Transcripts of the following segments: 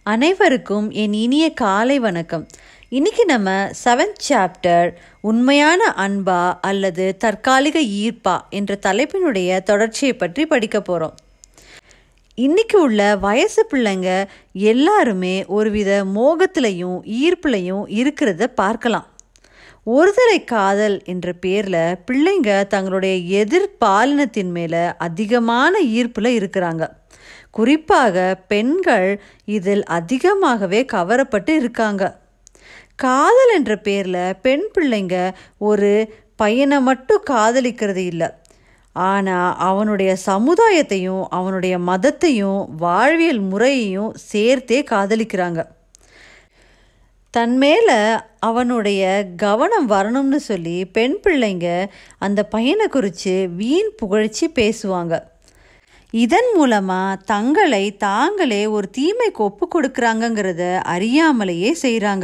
அனைவருக்கும் என் இனிய காலை வணக்கம் இன்னைக்கு நம்ம செவன்த் சாப்டர் உண்மையான அன்பா அல்லது தற்காலிக ஈர்ப்பா என்ற தலைப்பினுடைய தொடர்ச்சியை பற்றி படிக்க போகிறோம் இன்னைக்கு உள்ள வயசு பிள்ளைங்க எல்லாருமே ஒருவித மோகத்திலையும் ஈர்ப்புலையும் இருக்கிறத பார்க்கலாம் ஒருதலை காதல் என்ற பேரில் பிள்ளைங்க தங்களுடைய எதிர்பாலினத்தின் மேலே அதிகமான ஈர்ப்பில் இருக்கிறாங்க குறிப்பாக பெண்கள் இதில் அதிகமாகவே கவரப்பட்டு இருக்காங்க காதல் என்ற பேரில் பெண் பிள்ளைங்க ஒரு பையனை மட்டும் காதலிக்கிறது இல்லை ஆனால் அவனுடைய சமுதாயத்தையும் அவனுடைய மதத்தையும் வாழ்வியல் முறையையும் சேர்த்தே காதலிக்கிறாங்க தன் மேலே அவனுடைய கவனம் வரணும்னு சொல்லி பெண் பிள்ளைங்க அந்த பையனை குறித்து வீண் புகழ்ச்சி பேசுவாங்க இதன் மூலமாக தங்களை தாங்களே ஒரு தீமைக்கு ஒப்பு கொடுக்குறாங்கங்கிறத அறியாமலேயே செய்கிறாங்க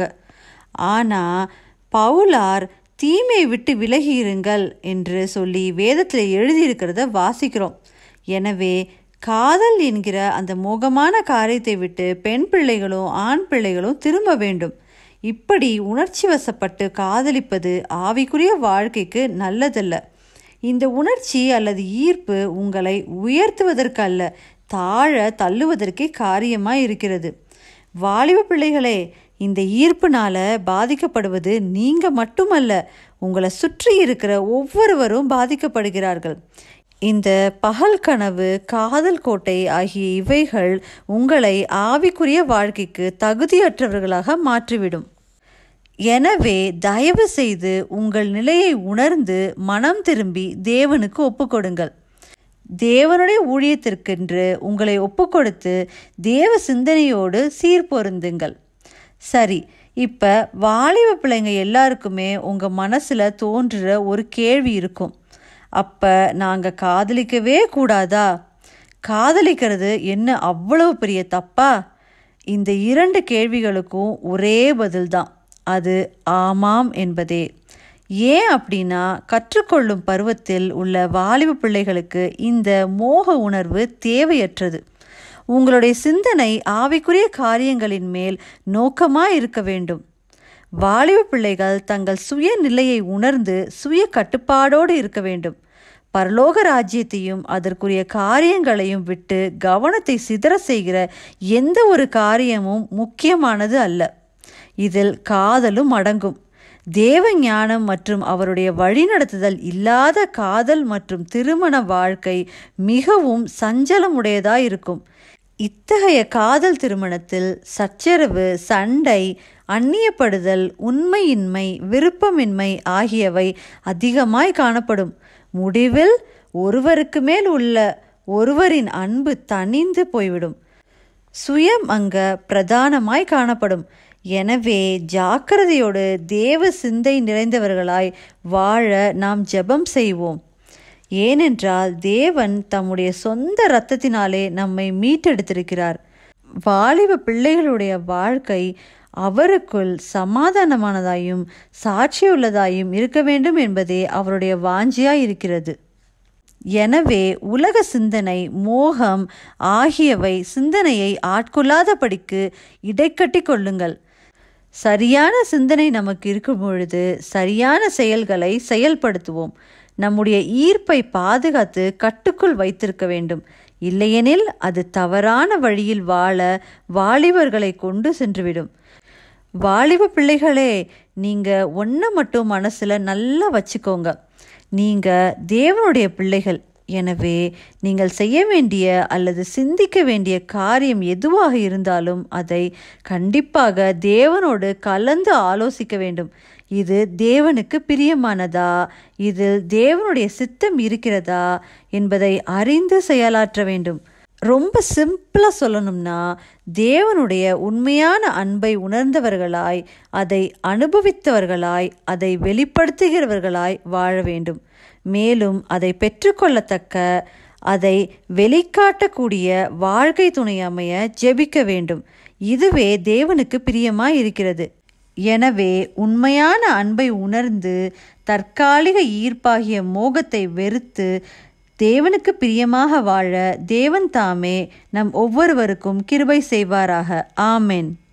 ஆனால் பவுலார் தீமையை விட்டு விலகி இருங்கள் என்று சொல்லி வேதத்தில் எழுதியிருக்கிறத வாசிக்கிறோம் எனவே காதல் என்கிற அந்த மோகமான காரியத்தை விட்டு பெண் பிள்ளைகளும் ஆண் பிள்ளைகளும் திரும்ப வேண்டும் இப்படி உணர்ச்சி வசப்பட்டு காதலிப்பது ஆவிக்குரிய வாழ்க்கைக்கு நல்லதல்ல இந்த உணர்ச்சி அல்லது ஈர்ப்பு உங்களை உயர்த்துவதற்கு அல்ல தாழ தள்ளுவதற்கே காரியமாக இருக்கிறது வாலிப பிள்ளைகளே இந்த ஈர்ப்புனால பாதிக்கப்படுவது நீங்கள் மட்டுமல்ல உங்களை சுற்றி இருக்கிற ஒவ்வொருவரும் பாதிக்கப்படுகிறார்கள் இந்த பகல் கனவு காதல் கோட்டை ஆகிய இவைகள் உங்களை ஆவிக்குரிய வாழ்க்கைக்கு தகுதியற்றவர்களாக மாற்றிவிடும் எனவே தயவு செய்து உங்கள் நிலையை உணர்ந்து மனம் திரும்பி தேவனுக்கு ஒப்புக்கொடுங்கள் தேவனுடைய ஊழியத்திற்கென்று உங்களை ஒப்புக்கொடுத்து தேவ சிந்தனையோடு சீர்பொருந்துங்கள் சரி இப்போ வாலிப பிள்ளைங்க எல்லாருக்குமே உங்கள் மனசில் தோன்றுற ஒரு கேள்வி இருக்கும் அப்போ நாங்கள் காதலிக்கவே கூடாதா காதலிக்கிறது என்ன அவ்வளவு பெரிய தப்பா இந்த இரண்டு கேள்விகளுக்கும் ஒரே பதில்தான் அது ஆமாம் என்பதே ஏன் அப்படின்னா கற்றுக்கொள்ளும் பருவத்தில் உள்ள வாலிப பிள்ளைகளுக்கு இந்த மோக உணர்வு தேவையற்றது உங்களுடைய சிந்தனை ஆவிக்குரிய காரியங்களின் மேல் நோக்கமாக இருக்க வேண்டும் வாலிப பிள்ளைகள் தங்கள் சுய நிலையை உணர்ந்து சுய கட்டுப்பாடோடு இருக்க வேண்டும் பரலோக ராஜ்யத்தையும் அதற்குரிய காரியங்களையும் விட்டு கவனத்தை சிதற செய்கிற எந்த ஒரு காரியமும் முக்கியமானது அல்ல இதில் காதலும் அடங்கும் தேவ ஞானம் மற்றும் அவருடைய வழிநடத்துதல் இல்லாத காதல் மற்றும் திருமண வாழ்க்கை மிகவும் சஞ்சலமுடையதாக இருக்கும் இத்தகைய காதல் திருமணத்தில் சச்சரவு சண்டை அந்நியப்படுதல் உண்மையின்மை விருப்பமின்மை ஆகியவை அதிகமாய் காணப்படும் முடிவில் ஒருவருக்கு மேல் உள்ள ஒருவரின் அன்பு தனிந்து போய்விடும் சுயம் அங்க பிரதானமாய் காணப்படும் எனவே ஜாக்கிரதையோடு தேவ சிந்தை நிறைந்தவர்களாய் வாழ நாம் ஜெபம் செய்வோம் ஏனென்றால் தேவன் தம்முடைய சொந்த இரத்தத்தினாலே நம்மை மீட்டெடுத்திருக்கிறார் வாலிப பிள்ளைகளுடைய வாழ்க்கை அவருக்குள் சமாதானமானதாயும் சாட்சியுள்ளதாயும் இருக்க வேண்டும் என்பதே அவருடைய வாஞ்சியாய் இருக்கிறது எனவே உலக சிந்தனை மோகம் ஆகியவை சிந்தனையை ஆட்கொள்ளாதபடிக்கு இடைக்கட்டி கொள்ளுங்கள் சரியான சிந்தனை நமக்கு இருக்கும் பொழுது சரியான செயல்களை செயல்படுத்துவோம் நம்முடைய ஈர்ப்பை பாதுகாத்து கட்டுக்குள் வைத்திருக்க வேண்டும் இல்லையெனில் அது தவறான வழியில் வாழ வாலிபர்களை கொண்டு சென்றுவிடும் வாலிப பிள்ளைகளே நீங்கள் ஒன்றை மட்டும் மனசில் நல்லா வச்சுக்கோங்க நீங்கள் தேவனுடைய பிள்ளைகள் எனவே நீங்கள் செய்ய வேண்டிய அல்லது சிந்திக்க வேண்டிய காரியம் எதுவாக இருந்தாலும் அதை கண்டிப்பாக தேவனோடு கலந்து ஆலோசிக்க வேண்டும் இது தேவனுக்கு பிரியமானதா இதில் தேவனுடைய சித்தம் இருக்கிறதா என்பதை அறிந்து செயலாற்ற வேண்டும் ரொம்ப சிம்பிளாக சொல்லணும்னா தேவனுடைய உண்மையான அன்பை உணர்ந்தவர்களாய் அதை அனுபவித்தவர்களாய் அதை வெளிப்படுத்துகிறவர்களாய் வாழ வேண்டும் மேலும் அதை பெற்றுக்கொள்ளத்தக்க அதை வெளிக்காட்டக்கூடிய வாழ்க்கை துணை அமைய ஜெபிக்க வேண்டும் இதுவே தேவனுக்கு பிரியமாய் இருக்கிறது எனவே உண்மையான அன்பை உணர்ந்து தற்காலிக ஈர்ப்பாகிய மோகத்தை வெறுத்து தேவனுக்கு பிரியமாக வாழ தேவன் தாமே நம் ஒவ்வொருவருக்கும் கிருபை செய்வாராக ஆமென்